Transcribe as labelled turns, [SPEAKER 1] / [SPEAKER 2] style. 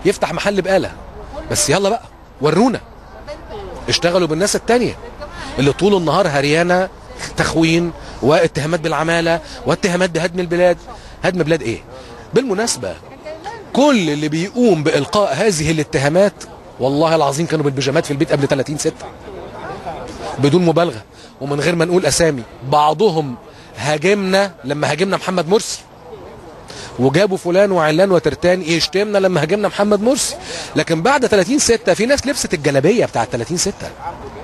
[SPEAKER 1] يفتح محل بقاله بس يلا بقى ورونا اشتغلوا بالناس التانية اللي طول النهار هريانة تخوين واتهامات بالعمالة واتهامات بهدم البلاد هدم بلاد ايه بالمناسبة كل اللي بيقوم بإلقاء هذه الاتهامات والله العظيم كانوا بالبيجامات في البيت قبل 30 ستة بدون مبالغة ومن غير ما نقول أسامي بعضهم هاجمنا لما هاجمنا محمد مرسي وجابوا فلان وعلان وترتان يشتمنا لما هاجمنا محمد مرسي لكن بعد 30 6 في ناس لبست الجلابيه بتاعت 30 6